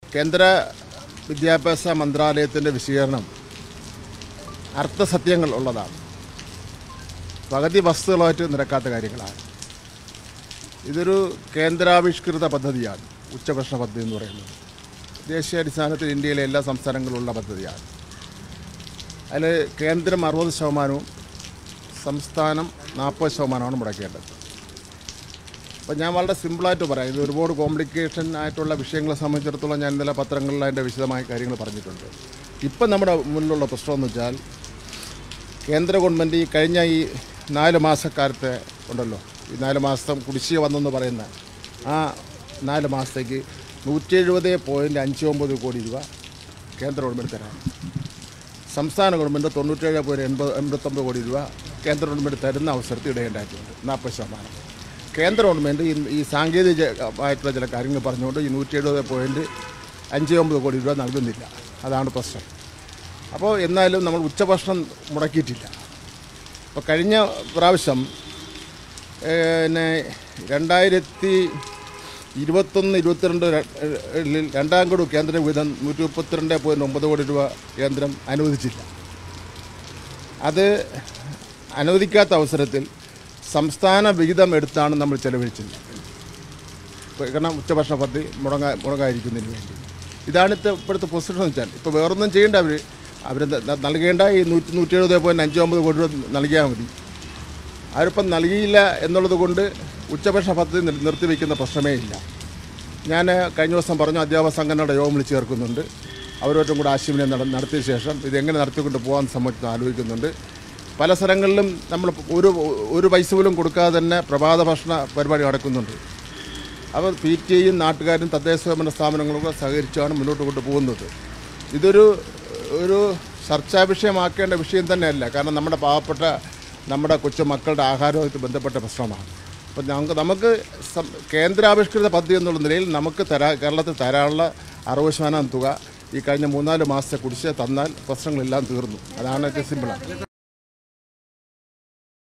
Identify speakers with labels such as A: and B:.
A: കേന്ദ്ര വിദ്യാഭ്യാസ മന്ത്രാലയത്തിൻ്റെ വിശദീകരണം അർത്ഥസത്യങ്ങൾ ഉള്ളതാണ് പകുതി വസ്തുക്കളുമായിട്ട് നിരക്കാത്ത കാര്യങ്ങളാണ് ഇതൊരു കേന്ദ്രാവിഷ്കൃത പദ്ധതിയാണ് ഉച്ചഭക്ഷണ പദ്ധതി എന്ന് പറയുന്നത് ദേശീയാടിസ്ഥാനത്തിൽ ഇന്ത്യയിലെ എല്ലാ സംസ്ഥാനങ്ങളിലുള്ള പദ്ധതിയാണ് അതിൽ കേന്ദ്രം അറുപത് ശതമാനവും സംസ്ഥാനം നാൽപ്പത് ശതമാനമാണ് മുടക്കേണ്ടത് അപ്പോൾ ഞാൻ വളരെ സിമ്പിളായിട്ട് പറയാം ഇത് ഒരുപാട് കോംപ്ലിക്കേഷൻ ആയിട്ടുള്ള വിഷയങ്ങളെ സംബന്ധിച്ചിടത്തോളം ഞാൻ ഇന്നലെ പത്രങ്ങളിൽ അതിൻ്റെ വിശദമായ കാര്യങ്ങൾ പറഞ്ഞിട്ടുണ്ട് ഇപ്പം നമ്മുടെ മുന്നിലുള്ള പ്രശ്നം എന്ന് വെച്ചാൽ കേന്ദ്ര ഗവൺമെൻറ് ഈ കഴിഞ്ഞ ഈ നാല് മാസക്കാലത്തെ ഉണ്ടല്ലോ ഈ നാല് മാസം കുടിശ്ശിക വന്നെന്ന് പറയുന്ന ആ നാല് മാസത്തേക്ക് നൂറ്റി എഴുപത് പോയിൻറ്റ് അഞ്ച് ഒമ്പത് കോടി രൂപ കേന്ദ്ര ഗവൺമെൻറ് തരാം സംസ്ഥാന ഗവൺമെൻറ് തൊണ്ണൂറ്റേഴ് പോയിൻറ്റ് എൺപത് എൺപത്തൊമ്പത് കോടി രൂപ കേന്ദ്ര ഗവൺമെൻറ് തരുന്ന അവസരത്തിൽ ഇടേണ്ടതായിട്ടുണ്ട് നാൽപ്പത് ശതമാനം കേന്ദ്ര ഗവൺമെൻറ് ഈ ഈ സാങ്കേതികമായിട്ടുള്ള ചില കാര്യങ്ങൾ പറഞ്ഞുകൊണ്ട് ഈ നൂറ്റി എഴുപത് പോയിൻറ്റ് അഞ്ച് ഒമ്പത് കോടി രൂപ നൽകുന്നില്ല അതാണ് പ്രശ്നം അപ്പോൾ എന്നാലും നമ്മൾ ഉച്ചഭക്ഷണം മുടക്കിയിട്ടില്ല അപ്പോൾ കഴിഞ്ഞ പ്രാവശ്യം ഏഹ്, പിന്നെ രണ്ടായിരത്തി ഇരുപത്തൊന്ന് ഇരുപത്തിരണ്ട് ര- ൽ രണ്ടാം ഗഡു കേന്ദ്ര വിധം നൂറ്റി മുപ്പത്തിരണ്ട് പോയിൻറ്റ് ഒമ്പത് കോടി രൂപ കേന്ദ്രം അനുവദിച്ചില്ല അത് അനുവദിക്കാത്ത അവസരത്തിൽ സംസ്ഥാന വിഹിതം എടുത്താണ് നമ്മൾ ചെലവഴിച്ചത് ഇപ്പൊ കാരണം ഉച്ചഭക്ഷണ പദ്ധതി മുടങ്ങാ മുടങ്ങാതിരിക്കുന്നതിന് വേണ്ടി ഇതാണ് ഇത്തെ ഇപ്പോഴത്തെ പൊസിഷൻ എന്ന് വെച്ചാൽ ഇപ്പോൾ വേറൊന്നും ചെയ്യേണ്ട അവർ അവർ നൽകേണ്ട ഈ നൂറ്റി നൂറ്റി എഴുപത് പോയിൻറ്റ് അഞ്ച് ഒമ്പത് കോടി രൂപ നൽകിയാൽ മതി അവരിപ്പം നൽകിയില്ല എന്നുള്ളത് കൊണ്ട് ഉച്ചഭക്ഷണ പദ്ധതി നിർ- നിർത്തിവെക്കുന്ന പ്രശ്നമേ ഇല്ല ഞാൻ കഴിഞ്ഞ ദിവസം പറഞ്ഞു അധ്യാപക സംഘടനയുടെ യോഗം വിളിച്ച് ചേർക്കുന്നുണ്ട് അവരോട്ടും കൂടെ ആശയവിനിമയം നട നടത്തിയ ശേഷം ഇതെങ്ങനെ നടത്തിക്കൊണ്ട് പോകാൻ സംബന്ധിച്ച് ആലോചിക്കുന്നുണ്ട് പല സ്ഥലങ്ങളിലും നമ്മൾ ഒരു ഒരു പൈസ പോലും കൊടുക്കാതെ തന്നെ പ്രഭാത ഭക്ഷണ പരിപാടി നടക്കുന്നുണ്ട് അവർ പി ടി ഐയും നാട്ടുകാരും തദ്ദേശ സ്വയംഭരണ സ്ഥാപനങ്ങളും കൂടെ സഹകരിച്ചാണ് മുന്നോട്ട് കൊണ്ടുപോകുന്നത് ഇതൊരു ഒരു ചർച്ചാ വിഷയമാക്കേണ്ട വിഷയം തന്നെയല്ല കാരണം നമ്മുടെ പാവപ്പെട്ട നമ്മുടെ കൊച്ചുമക്കളുടെ ആഹാരവുമായിട്ട് ബന്ധപ്പെട്ട പ്രശ്നമാണ് അപ്പം നമുക്ക് നമുക്ക് സം- കേന്ദ്രാവിഷ്കൃത പദ്ധതി എന്നുള്ള നിലയിൽ നമുക്ക് തരാ കേരളത്തിൽ തരാനുള്ള അറുപത് ശതമാനം തുക ഈ കഴിഞ്ഞ മൂന്നാല് മാസത്തെ കുടിശ്ശിക തന്നാൽ പ്രശ്നങ്ങളെല്ലാം തീർന്നു അതാണ് ഏറ്റവും സിമ്പിളാണ്